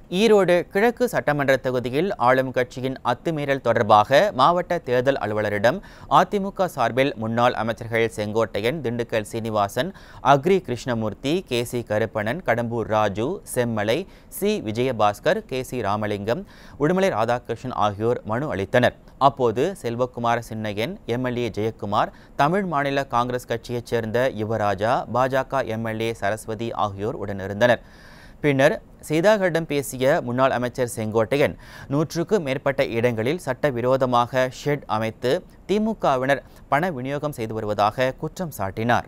ஈரோடு கிழக்கு சட்டமன்ற தொகுதியில் ஆளும் கட்சியின் அத்துமீறல் தொடர்பாக மாவட்ட தேர்தல் அலுவலரிடம் அதிமுக சார்பில் முன்னாள் அமைச்சர்கள் Sengottaiyan Dindigul Srinivasan agri Krishnamurthy K C Karuppannan Kadambur Raju Semmalai C Vijayabaskar K C Ramalingam Udumalai Radhakrishnan ஆகியோர் மனு அளித்தனர் அப்போது செல்வகுமார சின்னையன் எம்எல்ஏ ஜெயக்குமார் தமிழ் மாநில காங்கிரஸ் கட்சியைச் சேர்ந்த யுவராஜா பாஜக எம்எல்ஏ சரஸ்வதி ஆகியோர் உடனிருந்தனர் பின்னர் செய்தியாளர்களிடம் பேசிய முன்னாள் அமைச்சர் செங்கோட்டையன் நூற்றுக்கும் மேற்பட்ட இடங்களில் சட்டவிரோதமாக ஷெட் அமைத்து திமுகவினர் பண விநியோகம் செய்து வருவதாக குற்றம் சாட்டினார்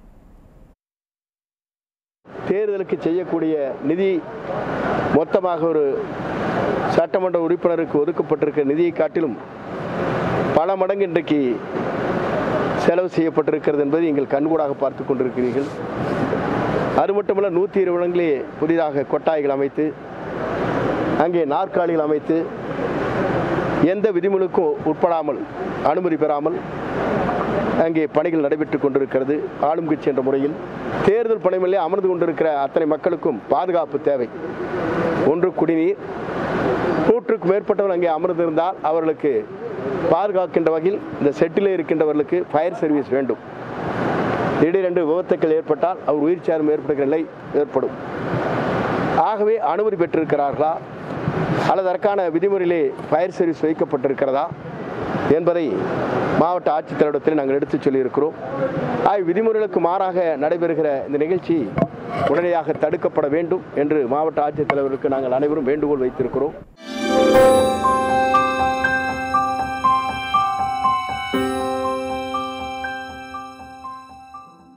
தேர்தலுக்கு செய்யக்கூடிய நிதி மொத்தமாக ஒரு சட்டமன்ற உறுப்பினருக்கு ஒதுக்கப்பட்டிருக்கிற நிதியை காட்டிலும் பல மடங்கு இன்றைக்கு செலவு செய்யப்பட்டிருக்கிறது என்பதை நீங்கள் கண்கூடாக பார்த்து கொண்டிருக்கிறீர்கள் அது மட்டுமல்ல நூற்றி இருபது இடங்களே புதிதாக கொட்டாய்கள் அமைத்து அங்கே நாற்காலிகள் அமைத்து எந்த விதிமுறைக்கும் உட்படாமல் அனுமதி பெறாமல் அங்கே பணிகள் நடைபெற்றுக் கொண்டிருக்கிறது ஆளும் கட்சி என்ற முறையில் தேர்தல் பணிகளிலே அமர்ந்து கொண்டிருக்கிற அத்தனை மக்களுக்கும் பாதுகாப்பு தேவை ஒன்று குடிநீர் நூற்றுக்கு மேற்பட்டவர் அங்கே அமர்ந்திருந்தால் அவர்களுக்கு பாதுகாக்கின்ற வகையில் இந்த செட்டிலே இருக்கின்றவர்களுக்கு ஃபயர் சர்வீஸ் வேண்டும் திடீரென்று விபத்துக்கள் ஏற்பட்டால் அவர் உயிர் சேதம் ஏற்படுகிற நிலை ஏற்படும் ஆகவே அனுமதி பெற்றிருக்கிறார்களா அல்லது அதற்கான விதிமுறையிலே ஃபயர் சர்வீஸ் வைக்கப்பட்டிருக்கிறதா என்பதை மாவட்ட ஆட்சித்தலைவரத்தில் நாங்கள் எடுத்துச் சொல்லியிருக்கிறோம் ஆக விதிமுறைகளுக்கு மாறாக நடைபெறுகிற இந்த நிகழ்ச்சி உடனடியாக தடுக்கப்பட வேண்டும் என்று மாவட்ட ஆட்சித்தலைவருக்கு நாங்கள் அனைவரும் வேண்டுகோள் வைத்திருக்கிறோம்